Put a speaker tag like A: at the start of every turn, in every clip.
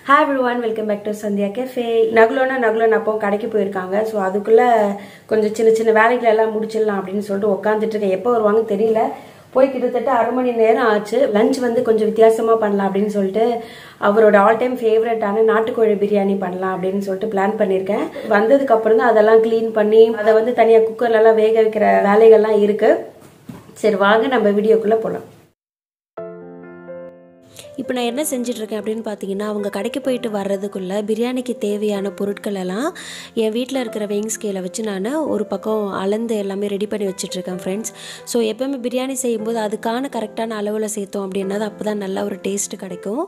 A: Hi everyone welcome back to Sandhya cafe நகுலோனா நகுலோன் அப்போ கடைக்கு போயிருக்காங்க ஸோ அதுக்குள்ள கொஞ்சம் சின்ன சின்ன வேலைகள் எல்லாம் முடிச்சிடலாம் அப்படின்னு சொல்லிட்டு உட்காந்துட்டு இருக்கேன் எப்போ வருவாங்க தெரியல போய் கிட்டத்தட்ட அரை மணி நேரம் ஆச்சு லஞ்ச் வந்து கொஞ்சம் வித்தியாசமா பண்ணலாம் அப்படின்னு சொல்லிட்டு அவரோட ஆல் டைம் ஃபேவரட்டான நாட்டுக்கோழி பிரியாணி பண்ணலாம் அப்படின்னு சொல்லிட்டு பிளான் பண்ணியிருக்கேன் வந்ததுக்கு அப்புறம் தான் அதெல்லாம் க்ளீன் பண்ணி அதை வந்து தனியாக குக்கர்ல எல்லாம் வேக வைக்கிற வேலைகள்லாம் இருக்கு சரி வாங்க நம்ம வீடியோக்குள்ள போகலாம் இப்போ நான் என்ன செஞ்சிட்ருக்கேன் அப்படின்னு பார்த்தீங்கன்னா அவங்க கடைக்கு போயிட்டு வர்றதுக்குள்ளே பிரியாணிக்கு தேவையான பொருட்கள் எல்லாம் என் வீட்டில் இருக்கிற வெயிங் ஸ்கேலை வச்சு நான் ஒரு பக்கம் அளந்து எல்லாமே ரெடி பண்ணி வச்சிட்ருக்கேன் ஃப்ரெண்ட்ஸ் ஸோ எப்போவுமே பிரியாணி செய்யும்போது அதுக்கான கரெக்டான அளவில் சேர்த்தோம் அப்படின்னா தான் அப்போ தான் நல்ல ஒரு டேஸ்ட் கிடைக்கும்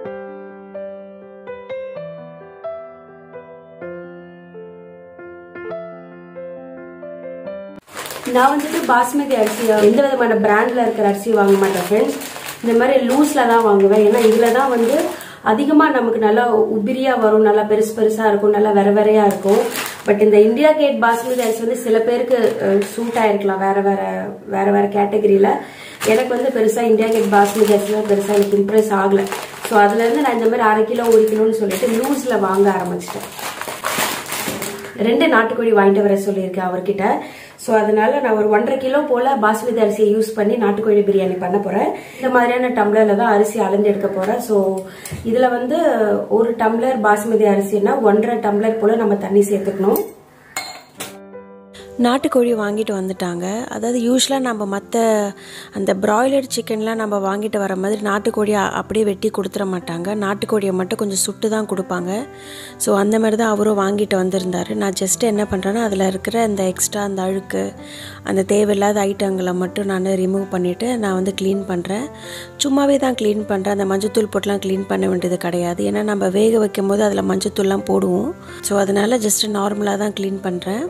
A: நான் வந்துட்டு பாஸ்மதி அரிசி எந்த விதமான பிராண்டில் இருக்கிற அரிசி வாங்க மாட்டேன் ஃப்ரெண்ட்ஸ் இந்த மாதிரி லூஸில் தான் வாங்குவேன் ஏன்னா இதில் தான் வந்து அதிகமாக நமக்கு நல்லா உபிரியாக வரும் நல்லா பெருசு பெருசாக இருக்கும் நல்லா வெற வெறையாக இருக்கும் பட் இந்த இந்தியா கேட் பாஸ்மதி அரிசி வந்து சில பேருக்கு சூட் ஆயிருக்கலாம் வேற வேற வேற வேற கேட்டகரியில் எனக்கு வந்து பெருசாக இந்தியா கேட் பாஸ்மதி அரிசிலாம் பெருசாக எனக்கு இம்ப்ரெஸ் ஆகலை ஸோ அதுலேருந்து நான் இந்த மாதிரி அரை கிலோ ஒரு கிலோன்னு சொல்லிட்டு லூஸில் வாங்க ஆரம்பிச்சிட்டேன் ரெண்டு நாட்டுக்கோழி வாங்கிட்டு வர சொல்லியிருக்கேன் அவர்கிட்ட ஸோ அதனால நான் ஒரு ஒன்றரை கிலோ போல பாஸ்மதி அரிசியை யூஸ் பண்ணி நாட்டுக்கோழி பிரியாணி பண்ண போறேன் இந்த மாதிரியான டம்ளர்ல தான் அரிசி அளந்து எடுக்க போறேன் ஸோ இதுல வந்து ஒரு டம்ளர் பாஸ்மதி அரிசினா ஒன்றரை டம்ளர் போல நம்ம தண்ணி சேர்த்துக்கணும் நாட்டுக்கோழி வாங்கிட்டு வந்துட்டாங்க அதாவது யூஸ்வலாக நம்ம மற்ற அந்த பிராய்லர் சிக்கன்லாம் நம்ம வாங்கிட்டு வர மாதிரி நாட்டுக்கோழியை அப்படியே வெட்டி கொடுத்துட மாட்டாங்க நாட்டுக்கோழியை மட்டும் கொஞ்சம் சுட்டு தான் கொடுப்பாங்க ஸோ அந்த மாதிரி தான் அவரும் வாங்கிட்டு வந்திருந்தார் நான் ஜஸ்ட்டு என்ன பண்ணுறேன்னா அதில் இருக்கிற அந்த எக்ஸ்ட்ரா அந்த அழுக்கு அந்த தேவையில்லாத ஐட்டங்களை மட்டும் நான் ரிமூவ் பண்ணிவிட்டு நான் வந்து க்ளீன் பண்ணுறேன் சும்மாவே தான் க்ளீன் பண்ணுறேன் அந்த மஞ்சத்தூள் போட்டுலாம் க்ளீன் பண்ண வேண்டியது கிடையாது ஏன்னா நம்ம வேக வைக்கும் போது அதில் மஞ்சத்தூள்லாம் போடுவோம் ஸோ அதனால் ஜஸ்ட்டு நார்மலாக தான் க்ளீன் பண்ணுறேன்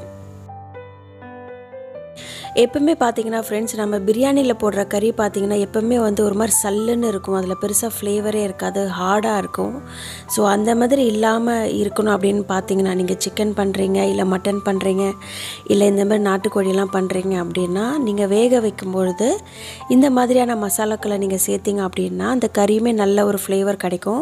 A: எப்பவுமே பார்த்தீங்கன்னா ஃப்ரெண்ட்ஸ் நம்ம பிரியாணியில் போடுற கறி பார்த்தீங்கன்னா எப்பவுமே வந்து ஒரு மாதிரி சல்லுன்னு இருக்கும் அதில் பெருசாக ஃப்ளேவரே இருக்காது ஹார்டாக இருக்கும் ஸோ அந்த மாதிரி இல்லாமல் இருக்கணும் அப்படின்னு பார்த்தீங்கன்னா நீங்கள் சிக்கன் பண்ணுறீங்க இல்லை மட்டன் பண்ணுறீங்க இல்லை இந்த மாதிரி நாட்டுக்கோழியெல்லாம் பண்ணுறீங்க அப்படின்னா நீங்கள் வேக வைக்கும்பொழுது இந்த மாதிரியான மசாலாக்களை நீங்கள் சேர்த்திங்க அப்படின்னா அந்த கறியுமே நல்ல ஒரு ஃப்ளேவர் கிடைக்கும்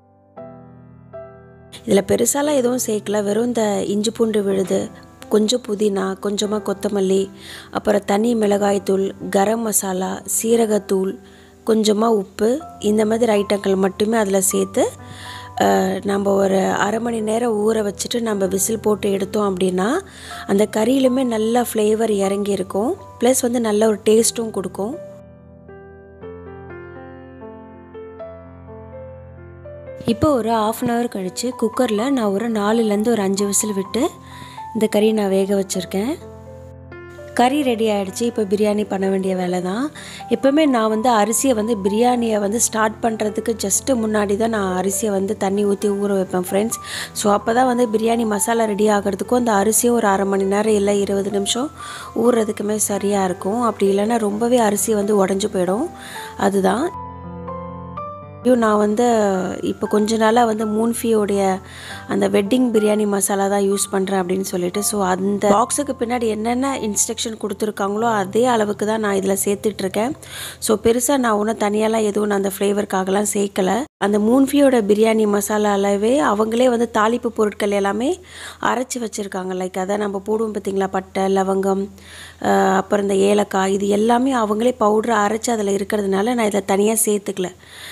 A: இதில் பெருசாலாம் எதுவும் சேர்க்கல வெறும் இந்த இஞ்சி பூண்டு விழுது கொஞ்சம் புதினா கொஞ்சமாக கொத்தமல்லி அப்புறம் தனி மிளகாய்த்தூள் கரம் மசாலா சீரகத்தூள் கொஞ்சமாக உப்பு இந்த மாதிரி ஐட்டங்கள் மட்டுமே அதில் சேர்த்து நம்ம ஒரு அரை மணி நேரம் ஊற வச்சுட்டு நம்ம விசில் போட்டு எடுத்தோம் அப்படின்னா அந்த கறியிலுமே நல்ல ஃப்ளேவர் இறங்கி இருக்கும் ப்ளஸ் வந்து நல்ல ஒரு டேஸ்ட்டும் கொடுக்கும் இப்போ ஒரு ஆஃப் அன் ஹவர் கழித்து குக்கரில் நான் ஒரு நாலுலேருந்து ஒரு அஞ்சு விசில் விட்டு இந்த கறி நான் வேக வச்சுருக்கேன் கறி ரெடி ஆகிடுச்சு இப்போ பிரியாணி பண்ண வேண்டிய வேலை தான் எப்போவுமே நான் வந்து அரிசியை வந்து பிரியாணியை வந்து ஸ்டார்ட் பண்ணுறதுக்கு ஜஸ்ட்டு முன்னாடி தான் நான் அரிசியை வந்து தண்ணி ஊற்றி ஊற வைப்பேன் ஃப்ரெண்ட்ஸ் ஸோ அப்போ தான் வந்து பிரியாணி மசாலா ரெடி ஆகிறதுக்கும் அந்த அரிசியும் ஒரு அரை மணி நேரம் இல்லை இருபது நிமிஷம் ஊறுறதுக்குமே சரியாக இருக்கும் அப்படி இல்லைன்னா ரொம்பவே அரிசி வந்து உடஞ்சி போயிடும் அதுதான் ஐயோ நான் வந்து இப்போ கொஞ்ச நாளாக வந்து மூன்ஃபியோடைய அந்த வெட்டிங் பிரியாணி மசாலா தான் யூஸ் பண்ணுறேன் அப்படின்னு சொல்லிட்டு ஸோ அந்த பாக்ஸுக்கு பின்னாடி என்னென்ன இன்ஸ்ட்ரக்ஷன் கொடுத்துருக்காங்களோ அதே அளவுக்கு தான் நான் இதில் சேர்த்துட்ருக்கேன் ஸோ பெருசாக நான் ஒன்றும் தனியாலாம் எதுவும் நான் அந்த ஃப்ளேவருக்காகலாம் சேர்க்கலை அந்த மூன்ஃபியோட பிரியாணி மசாலாலவே அவங்களே வந்து தாளிப்பு பொருட்கள் எல்லாமே அரைச்சி வச்சுருக்காங்க லைக் அதை நம்ம போடுவோம் பார்த்திங்களா பட்டை லவங்கம் அப்புறம் இந்த ஏலக்காய் இது எல்லாமே அவங்களே பவுட்ரு அரைச்சி அதில் இருக்கிறதுனால நான் இதை தனியாக சேர்த்துக்கல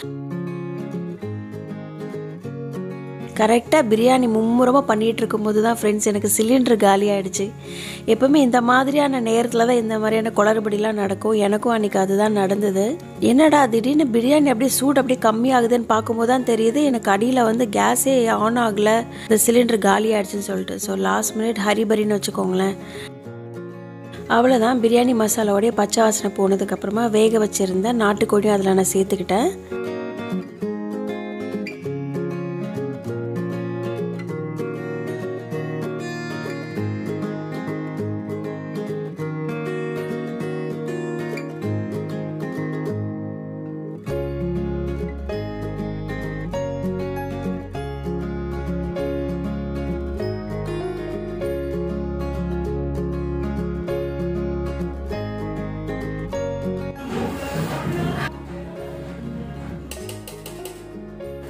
A: கரெக்டாக பிரியாணி மும்முரமாக பண்ணிகிட்டு இருக்கும்போது தான் ஃப்ரெண்ட்ஸ் எனக்கு சிலிண்டர் காலி ஆகிடுச்சு எப்போவுமே இந்த மாதிரியான நேரத்தில் தான் இந்த மாதிரியான குளறுபடிலாம் நடக்கும் எனக்கும் அன்றைக்கி அதுதான் நடந்தது என்னடா திடீர்னு பிரியாணி அப்படியே சூடு அப்படியே கம்மியாகுதுன்னு பார்க்கும்போது தான் தெரியுது எனக்கு அடியில் வந்து கேஸே ஆன் ஆகலை இந்த சிலிண்டர் காலி ஆகிடுச்சுன்னு சொல்லிட்டு ஸோ லாஸ்ட் மினிட் ஹரிபரின்னு வச்சுக்கோங்களேன் அவ்வளோதான் பிரியாணி மசாலாவோடைய பச்சை வாசனை போனதுக்கப்புறமா வேக வச்சுருந்த நாட்டுக்கோழியும் அதில் நான் சேர்த்துக்கிட்டேன்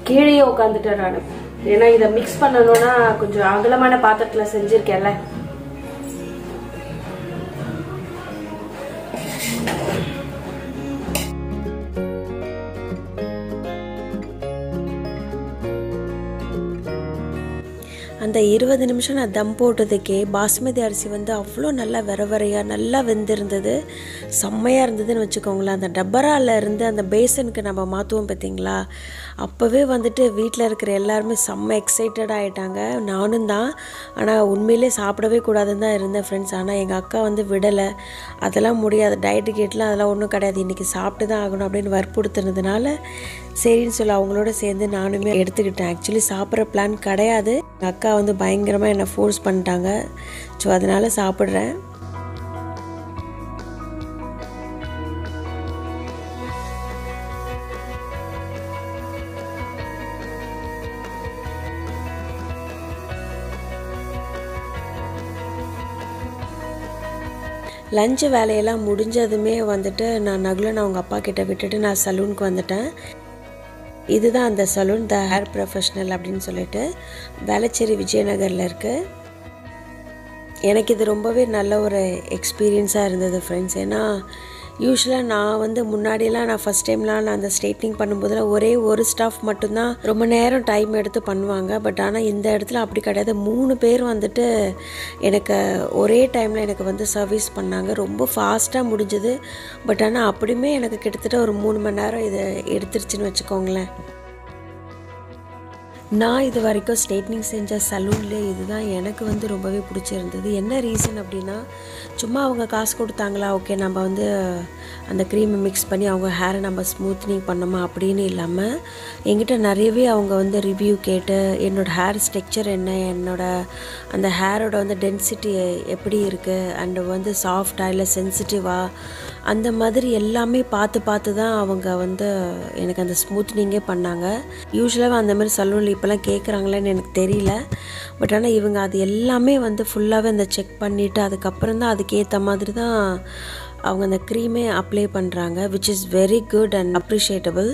A: கீழேயே உட்காந்துட்டேன் நான் ஏன்னா இதை மிக்ஸ் பண்ணணும்னா கொஞ்சம் அகலமான பாத்திரத்துல செஞ்சிருக்கேன்ல அந்த இருபது நிமிஷம் நான் தம் போட்டதுக்கே பாஸ்மதி அரிசி வந்து அவ்வளோ நல்லா விர விரையாக நல்லா வெந்திருந்தது செம்மையாக இருந்ததுன்னு வச்சுக்கோங்களேன் அந்த டப்பரால இருந்து அந்த பேசனுக்கு நம்ம மாற்றுவோம் பார்த்தீங்களா அப்போவே வந்துட்டு வீட்டில் இருக்கிற எல்லாருமே செம்ம எக்ஸைட்டடாக ஆகிட்டாங்க நானும் தான் ஆனால் உண்மையிலே சாப்பிடவே கூடாதுன்னு தான் இருந்தேன் ஃப்ரெண்ட்ஸ் ஆனால் எங்கள் அக்கா வந்து விடலை அதெல்லாம் முடியாது டயட்டு கேட்லாம் அதெல்லாம் ஒன்றும் கிடையாது இன்றைக்கி சாப்பிட்டு தான் ஆகணும் அப்படின்னு வற்புறுத்துனதுனால சரின்னு சொல்லி அவங்களோட சேர்ந்து நானுமே எடுத்துக்கிட்டேன் ஆக்சுவலி சாப்பிட்ற பிளான் கிடையாது எங்கள் அக்கா வந்து பயங்கரமாக என்னை ஃபோர்ஸ் பண்ணிட்டாங்க ஸோ அதனால் சாப்பிட்றேன் லஞ்சு வேலையெல்லாம் முடிஞ்சதுமே வந்துட்டு நான் நகுலன் அவங்க அப்பா கிட்ட விட்டுட்டு நான் சலூனுக்கு வந்துட்டேன் இதுதான் அந்த சலூன் த ஹேர் ப்ரொஃபஷ்னல் அப்படின்னு சொல்லிட்டு வேளச்சேரி விஜயநகரில் இருக்குது எனக்கு இது ரொம்பவே நல்ல ஒரு எக்ஸ்பீரியன்ஸாக இருந்தது ஃப்ரெண்ட்ஸ் ஏன்னா யூஸ்வலாக நான் வந்து முன்னாடியெல்லாம் நான் ஃபஸ்ட் டைம்லாம் நான் அந்த ஸ்ட்ரைட்னிங் பண்ணும்போதெல்லாம் ஒரே ஒரு ஸ்டாஃப் மட்டும்தான் ரொம்ப நேரம் டைம் எடுத்து பண்ணுவாங்க பட் ஆனால் இந்த இடத்துல அப்படி கிடையாது மூணு பேர் வந்துட்டு எனக்கு ஒரே டைமில் எனக்கு வந்து சர்வீஸ் பண்ணாங்க ரொம்ப ஃபாஸ்ட்டாக முடிஞ்சுது பட் ஆனால் அப்படியுமே எனக்கு கிட்டத்தட்ட ஒரு மூணு மணி நேரம் இது எடுத்துருச்சுன்னு வச்சுக்கோங்களேன் நான் இது வரைக்கும் ஸ்ட்ரைட்னிங் செஞ்ச சலூன்லேயே இதுதான் எனக்கு வந்து ரொம்பவே பிடிச்சிருந்தது என்ன ரீசன் அப்படின்னா சும்மா அவங்க காசு கொடுத்தாங்களா ஓகே நம்ம வந்து அந்த க்ரீமை மிக்ஸ் பண்ணி அவங்க ஹேரை நம்ம ஸ்மூத்னிங் பண்ணோமா அப்படின்னு இல்லாமல் என்கிட்ட நிறையவே அவங்க வந்து ரிவ்யூ கேட்டு என்னோடய ஹேர் ஸ்ட்ரக்சர் என்ன என்னோட அந்த ஹேரோட வந்து டென்சிட்டி எப்படி இருக்குது அண்டு வந்து சாஃப்டாக இல்லை சென்சிட்டிவாக அந்த மாதிரி எல்லாமே பார்த்து பார்த்து தான் அவங்க வந்து எனக்கு அந்த ஸ்மூத்னிங்கே பண்ணாங்க யூஸ்வலாக அந்த மாதிரி சலூனில் இப்போலாம் கேட்குறாங்களேன்னு எனக்கு தெரியல பட் ஆனால் இவங்க அது எல்லாமே வந்து ஃபுல்லாகவே அந்த செக் பண்ணிவிட்டு அதுக்கப்புறம் தான் அதுக்கேற்ற மாதிரி தான் அவங்க அந்த க்ரீமே அப்ளை பண்ணுறாங்க which is very good and appreciable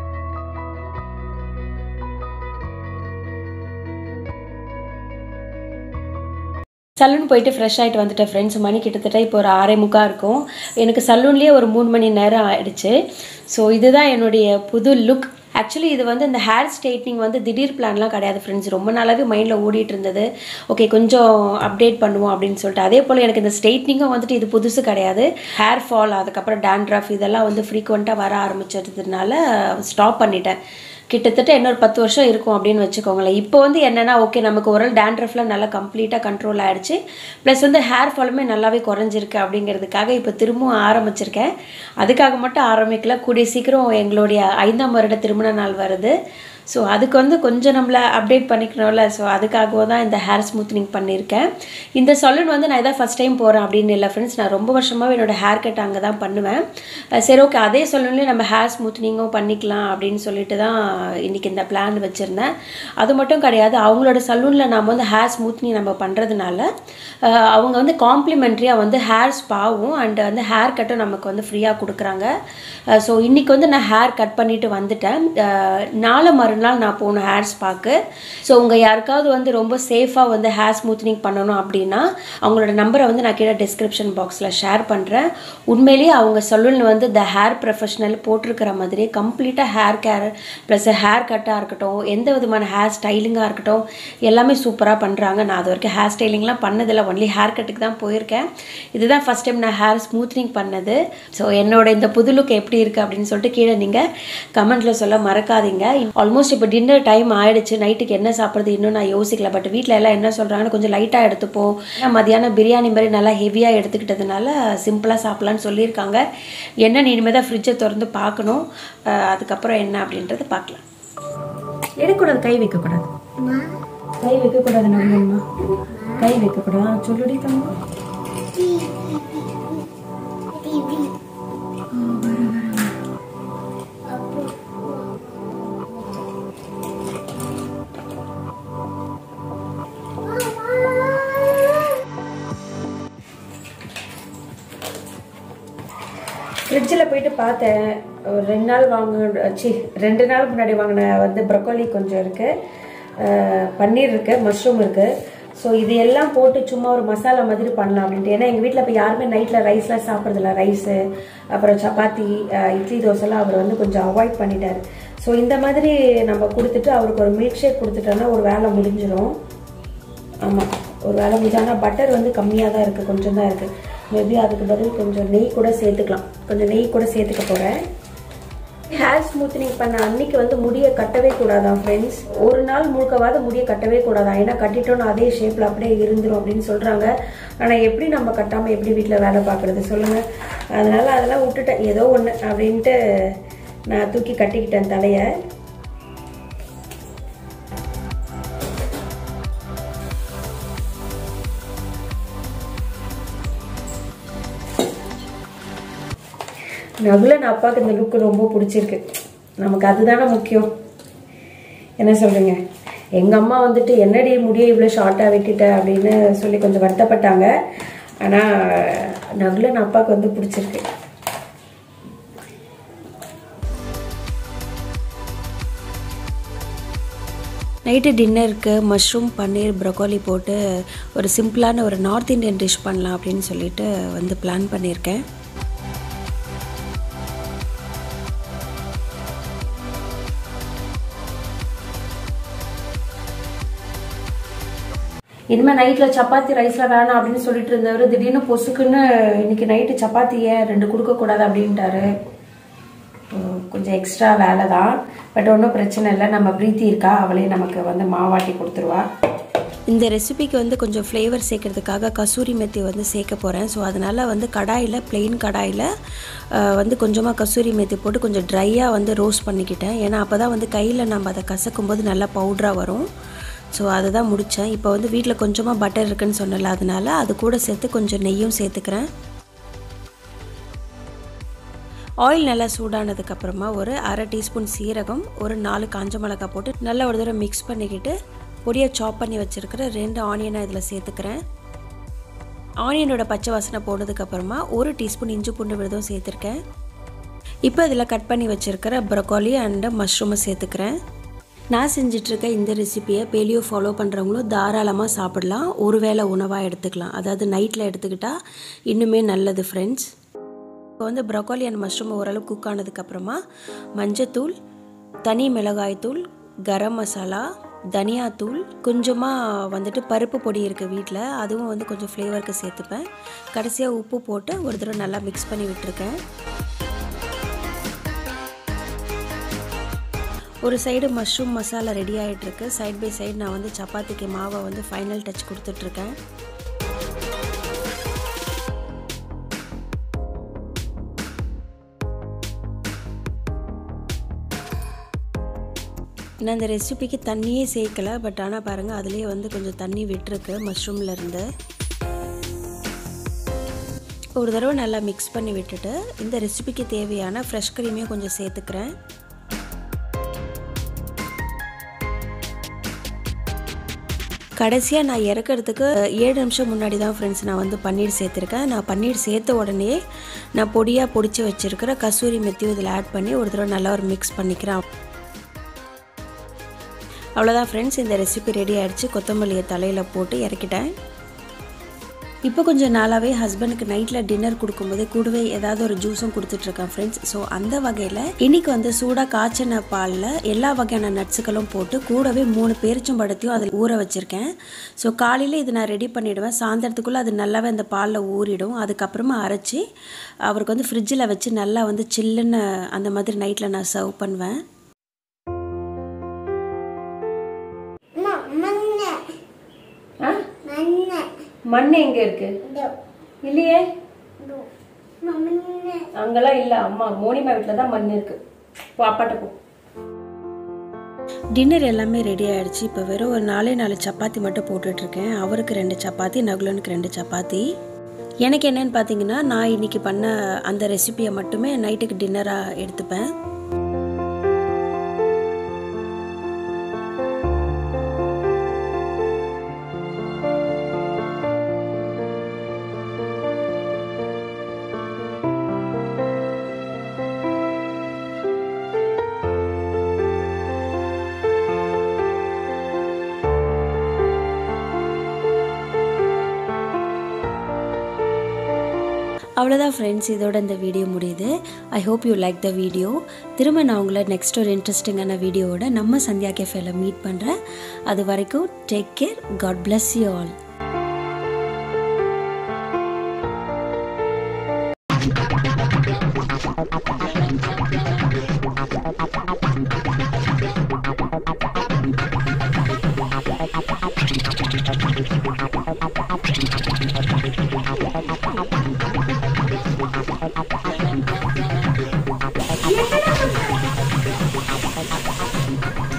A: salon போயிட்டு ஃப்ரெஷ் ஆகிட்டு வந்துட்டேன் ஃப்ரெண்ட்ஸ் மணி கிட்டத்தட்ட இப்போ ஒரு ஆறே முக்கா இருக்கும் எனக்கு சலூன்லேயே ஒரு மூணு மணி நேரம் ஆயிடுச்சு ஸோ இதுதான் என்னுடைய புது லுக் ஆக்சுவலி இது வந்து இந்த ஹேர் ஸ்ட்ரைட்னிங் வந்து திடீர் பிளான்லாம் கிடையாது ஃப்ரெண்ட்ஸ் ரொம்ப நாளாகவே மைண்டில் ஓடிட்டு இருந்தது ஓகே கொஞ்சம் அப்டேட் பண்ணுவோம் அப்படின்னு சொல்லிட்டு அதே போல் எனக்கு இந்த ஸ்ட்ரைட்னிங்கும் வந்துட்டு இது புதுசு கிடையாது ஹேர் ஃபால் அதுக்கப்புறம் டேண்ட்ரஃப் இதெல்லாம் வந்து ஃப்ரீக்வெண்ட்டாக வர ஆரம்பிச்சதுனால ஸ்டாப் பண்ணிட்டேன் கிட்டத்தட்ட இன்னொரு பத்து வருஷம் இருக்கும் அப்படின்னு வச்சுக்கோங்களேன் இப்போ வந்து என்னென்னா ஓகே நமக்கு ஒரு டேண்ட்ரஃப்லாம் நல்லா கம்ப்ளீட்டாக கண்ட்ரோல் ஆகிடுச்சு ப்ளஸ் வந்து ஹேர் ஃபாலுமே நல்லாவே குறைஞ்சிருக்கு அப்படிங்கிறதுக்காக இப்போ திரும்பவும் ஆரம்பிச்சிருக்கேன் அதுக்காக மட்டும் ஆரம்பிக்கல கூடிய சீக்கிரம் எங்களுடைய ஐந்தாம் வருட திருமண நாள் வருது ஸோ அதுக்கு வந்து கொஞ்சம் நம்மளை அப்டேட் பண்ணிக்கணும்ல ஸோ அதுக்காக தான் இந்த ஹேர் ஸ்மூத்னிங் பண்ணியிருக்கேன் இந்த சலூன் வந்து நான் இதான் ஃபஸ்ட் டைம் போகிறேன் அப்படின்னு இல்லை ஃப்ரெண்ட்ஸ் நான் ரொம்ப வருஷமாகவே என்னோட ஹேர் கட் அங்கே தான் பண்ணுவேன் அஹ் சரி ஓகே அதே சலூன்லேயே நம்ம ஹேர் ஸ்மூத்னிங்கும் பண்ணிக்கலாம் அப்படின்னு சொல்லிட்டு தான் இன்றைக்கி இந்த பிளான் வச்சுருந்தேன் அது மட்டும் கிடையாது அவங்களோட சலூனில் நம்ம வந்து ஹேர் ஸ்மூத்னிங் நம்ம பண்ணுறதுனால அஹ் அவங்க வந்து காம்ப்ளிமெண்ட்ரியாக வந்து ஹேர் ஸ்பாவும் அண்ட் வந்து ஹேர் கட்டும் நமக்கு வந்து ஃப்ரீயாக கொடுக்குறாங்க ஸோ இன்றைக்கி வந்து நான் ஹேர் கட் பண்ணிவிட்டு வந்துட்டேன் அஹ் நாளை மறுநாள் நான் போகணும் ஹேர் ஸ்பாக்கு ஸோ உங்கள் யாருக்காவது வந்து ரொம்ப சேஃபாக வந்து ஹேர் ஸ்மூத்னிங் பண்ணணும் அப்படின்னா அவங்களோட நம்பரை வந்து நான் கீழே டிஸ்கிரிப்ஷன் பாக்ஸில் ஷேர் பண்ணுறேன் உண்மையிலேயே அவங்க சலூனில் வந்து த ஹேர் ப்ரொஃபஷனல் போட்டிருக்கிற மாதிரி கம்ப்ளீட்டாக ஹேர் கேர் ப்ளஸ் ஹேர் கட்டாக இருக்கட்டும் எந்த விதமான ஹேர் ஸ்டைலிங்காக இருக்கட்டும் எல்லாமே சூப்பராக பண்ணுறாங்க நான் அது வரைக்கும் ஹேர் ஸ்டைலிங்லாம் பண்ணதில்லை ஒன்லி ஹேர் கட்டுக்கு தான் போயிருக்கேன் இதுதான் ஃபஸ்ட் டைம் நான் ஹேர் ஸ்மூத்னிங் பண்ணது ஸோ என்னோட இந்த புது லுக் எப்படி இருக்குது அப்படின்னு சொல்லிட்டு கீழே நீங்கள் கமெண்ட்டில் சொல்ல மறக்காதீங்க ஆல்மோஸ்ட் இப்போ டின்னர் டைம் ஆயிடுச்சு நைட்டுக்கு என்ன சாப்பிட்றது இன்னும் நான் யோசிக்கல பட் வீட்டில் எல்லாம் என்ன சொல்கிறாங்கன்னு கொஞ்சம் லைட்டாக எடுத்துப்போம் ஏன்னா மதியானம் பிரியாணி மாதிரி நல்லா ஹெவியாக எடுத்துக்கிட்டதுனால சிம்பிளாக சாப்பிட்லான்னு சொல்லியிருக்காங்க என்ன நீ இனிமேல் தான் ஃப்ரிட்ஜை திறந்து பார்க்கணும் அஹ் அதுக்கப்புறம் என்ன அப்படின்றத பார்க்கலாம் எடுக்கூடாது கை வைக்கக்கூடாது கை வைக்கக்கூடாது நம்ம கை வைக்கக்கூடாது சொல்லுடி தம்பி ஃப்ரிட்ஜில் போயிட்டு பார்த்தேன் ஒரு ரெண்டு நாள் வாங்க சி ரெண்டு நாள் முன்னாடி வாங்கின வந்து ப்ரொக்கோலி கொஞ்சம் இருக்குது பன்னீர் இருக்குது மஷ்ரூம் இருக்குது ஸோ இது எல்லாம் போட்டு சும்மா ஒரு மசாலா மாதிரி பண்ணலாம் அப்படின்ட்டு ஏன்னா எங்கள் வீட்டில் இப்போ யாருமே நைட்டில் ரைஸ்லாம் சாப்பிட்றதில்ல ரைஸு அப்புறம் சப்பாத்தி அஹ், இட்லி தோசைலாம் அவர் வந்து கொஞ்சம் அவாய்ட் பண்ணிட்டார் ஸோ இந்த மாதிரி நம்ம கொடுத்துட்டு அவருக்கு ஒரு மில்க் ஷேக் கொடுத்துட்டோன்னா ஒரு வேலை முடிஞ்சிடும் ஆமாம் ஒரு வேலை முடிஞ்சு ஆனால் பட்டர் வந்து கம்மியாக தான் இருக்குது கொஞ்சம் தான் இருக்குது மேபி அதுக்கு பதில் கொஞ்சம் நெய் கூட சேர்த்துக்கலாம் கொஞ்சம் நெய் கூட சேர்த்துக்க போகிறேன் ஹேர் ஸ்மூத்தனிங் பண்ண அன்னைக்கு வந்து முடியை கட்டவே கூடாதான் ஃப்ரெண்ட்ஸ் ஒரு நாள் முழுக்கவாத முடியை கட்டவே கூடாதான் ஏன்னா கட்டிட்டோன்னு அதே ஷேப்பில் அப்படியே இருந்துரும் அப்படின்னு சொல்கிறாங்க ஆனால் எப்படி நம்ம கட்டாமல் எப்படி வீட்டில் வேலை பார்க்குறது சொல்லுங்கள் அதனால் அதெல்லாம் விட்டுட்டேன் ஏதோ ஒன்று அப்படின்ட்டு நான் தூக்கி கட்டிக்கிட்டேன் தலையை நகுலன் அப்பாவுக்கு இந்த லுக்கு ரொம்ப பிடிச்சிருக்கு நமக்கு அதுதானே முக்கியம் என்ன சொல்றீங்க எங்க அம்மா வந்துட்டு என்னடி முடிய இவ்வளோ ஷார்ட்டாக வெட்டிட்ட அப்படின்னு சொல்லி கொஞ்சம் வருத்தப்பட்டாங்க ஆனா நகுலன் அப்பாவுக்கு வந்து பிடிச்சிருக்கு நைட்டு டின்னருக்கு மஷ்ரூம் பன்னீர் ப்ரொக்கோலி போட்டு ஒரு சிம்பிளான ஒரு நார்த் இந்தியன் டிஷ் பண்ணலாம் அப்படின்னு சொல்லிட்டு வந்து பிளான் பண்ணியிருக்கேன் இனிமேல் நைட்டில் சப்பாத்தி ரைஸில் வேணாம் அப்படின்னு சொல்லிட்டு இருந்தவர் திடீர்னு பொசுக்குன்னு இன்னைக்கு நைட்டு சப்பாத்தி ஏன் ரெண்டு கொடுக்கக்கூடாது அப்படின்ட்டாரு உம், கொஞ்சம் எக்ஸ்ட்ரா வேலை தான் பட் ஒன்றும் பிரச்சனை இல்லை நம்ம பிரீத்தி இருக்கா அவளே நமக்கு வந்து மாவாட்டி கொடுத்துருவா இந்த ரெசிபிக்கு வந்து கொஞ்சம் ஃப்ளேவர் சேர்க்கறதுக்காக கசூரி மெத்தி வந்து சேர்க்க போகிறேன் ஸோ அதனால் வந்து கடாயில் plain கடாயில் அஹ், வந்து கொஞ்சமாக கசூரி மெத்தி போட்டு கொஞ்சம் ட்ரையாக வந்து ரோஸ்ட் பண்ணிக்கிட்டேன் ஏன்னா அப்போ தான் வந்து கையில் நம்ம அதை கசக்கும் போது நல்லா பவுட்ராக வரும் ஸோ அதை தான் முடித்தேன் இப்போ வந்து வீட்டில் கொஞ்சமாக பட்டர் இருக்குன்னு சொன்னல அதனால அது கூட சேர்த்து கொஞ்சம் நெய்யும் சேர்த்துக்கிறேன் ஆயில் நல்லா சூடானதுக்கப்புறமா ஒரு அரை டீஸ்பூன் சீரகம் ஒரு நாலு காஞ்ச மிளகாய் போட்டு நல்லா ஒரு தடவை மிக்ஸ் பண்ணிக்கிட்டு பொடியாக சாப் பண்ணி வச்சுருக்கிற ரெண்டு ஆனியனை இதில் சேர்த்துக்கிறேன் ஆனியனோட பச்சை வாசனை போனதுக்கப்புறமா ஒரு டீஸ்பூன் இஞ்சி பூண்டு விழுதும் சேர்த்துருக்கேன் இப்போ இதில் கட் பண்ணி வச்சுருக்கிற ப்ரொக்கோலி அண்டு மஷ்ரூமை சேர்த்துக்கிறேன் நான் செஞ்சிட்ருக்க இந்த ரெசிப்பியை பேலியோ ஃபாலோ பண்ணுறவங்களும் தாராளமாக சாப்பிடலாம் ஒரு வேளை உணவாக எடுத்துக்கலாம் அதாவது நைட்டில் எடுத்துக்கிட்டால் இன்னுமே நல்லது ஃப்ரெண்ட்ஸ் இப்போ வந்து ப்ரொக்கோலி அண்ட் மஷ்ரூம் ஓரளவு குக் ஆனதுக்கப்புறமா மஞ்சத்தூள் தனி மிளகாய்த்தூள் கரம் மசாலா தனியாத்தூள் கொஞ்சமாக வந்துட்டு பருப்பு பொடி இருக்குது வீட்டில் அதுவும் வந்து கொஞ்சம் ஃப்ளேவருக்கு சேர்த்துப்பேன் கடைசியாக உப்பு போட்டு ஒரு தடவை நல்லா மிக்ஸ் பண்ணி விட்டுருக்கேன் ஒரு சைடு மஷ்ரூம் மசாலா ரெடி ஆகிட்டுருக்கு சைட் பை சைடு நான் வந்து சப்பாத்திக்கு மாவை வந்து ஃபைனல் டச் கொடுத்துட்ருக்கேன் நான் இந்த ரெசிபிக்கு தண்ணியே சேர்க்கல பட் ஆனால் பாருங்கள் அதுலேயே வந்து கொஞ்சம் தண்ணி விட்டுருக்கு மஷ்ரூம்ல இருந்து ஒரு தடவை நல்லா மிக்ஸ் பண்ணி விட்டுட்டு இந்த ரெசிபிக்கு தேவையான ஃப்ரெஷ் க்ரீமையும் கொஞ்சம் சேர்த்துக்கிறேன் கடைசியாக நான் இறக்கிறதுக்கு ஏழு நிமிஷம் முன்னாடி தான் ஃப்ரெண்ட்ஸ் நான் வந்து பன்னீர் சேர்த்துருக்கேன் நான் பன்னீர் சேர்த்த உடனே நான் பொடியாக பொடிச்சு வச்சுருக்கிற கசூரி மெத்தியும் இதில் ஆட் பண்ணி ஒரு தடவை நல்லா ஒரு மிக்ஸ் பண்ணிக்கிறேன் அவ்வளோதான் ஃப்ரெண்ட்ஸ் இந்த ரெசிபி ரெடி ஆயிடுச்சு கொத்தமல்லியை தலையில் போட்டு இறக்கிட்டேன் இப்போ கொஞ்சம் நாளாகவே ஹஸ்பண்டுக்கு நைட்டில் டின்னர் கொடுக்கும்போதே கூடவே ஏதாவது ஒரு ஜூஸும் கொடுத்துட்ருக்கேன் ஃப்ரெண்ட்ஸ் ஸோ அந்த வகையில் இன்னைக்கு வந்து சூடாக காய்ச்சின பாலில் எல்லா வகையான நட்ஸுகளும் போட்டு கூடவே மூணு பேரிச்சம்பழத்தையும் அதில் ஊற வச்சுருக்கேன் ஸோ காலையில் இது நான் ரெடி பண்ணிவிடுவேன் சாயந்தரத்துக்குள்ளே அது நல்லாவே அந்த பாலில் ஊறிடும் அதுக்கப்புறமா அரைச்சி அவருக்கு வந்து ஃப்ரிட்ஜில் வச்சு நல்லா வந்து சில்லுன்னு அந்த மாதிரி நைட்டில் நான் சர்வ் பண்ணுவேன்
B: அம்மா, மண்ணு மண்ணு
A: மண் எங்க இருக்கு
B: இதோ,
A: இல்லையே
B: இதோ. மண்ணு
A: அங்கெல்லாம் இல்ல அம்மா மோனிமா வீட்டில் தான் மண் இருக்கு போ அப்பாட்ட போ டின்னர் எல்லாமே ரெடி ஆயிடுச்சு இப்போ வெறும் ஒரு நாலே நாலு சப்பாத்தி மட்டும் போட்டுட்டு இருக்கேன் அவருக்கு ரெண்டு சப்பாத்தி நகுலனுக்கு ரெண்டு சப்பாத்தி எனக்கு என்னன்னு பார்த்தீங்கன்னா நான் இன்னைக்கு பண்ண அந்த ரெசிபியை மட்டுமே நைட்டுக்கு டின்னராக எடுத்துப்பேன் அவ்வளோதான் ஃப்ரெண்ட்ஸ் இதோட இந்த வீடியோ முடியுது I hope you like the video திரும்ப நான் உங்களை நெக்ஸ்ட் ஒரு இன்ட்ரெஸ்டிங்கான வீடியோவோட நம்ம சந்தியா கேஃபேல மீட் பண்ணுறேன் அது வரைக்கும் take care god bless you all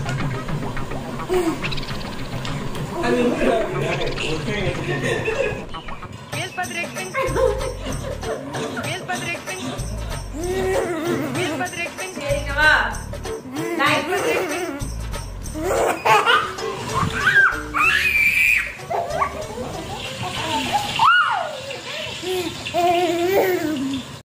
C: அது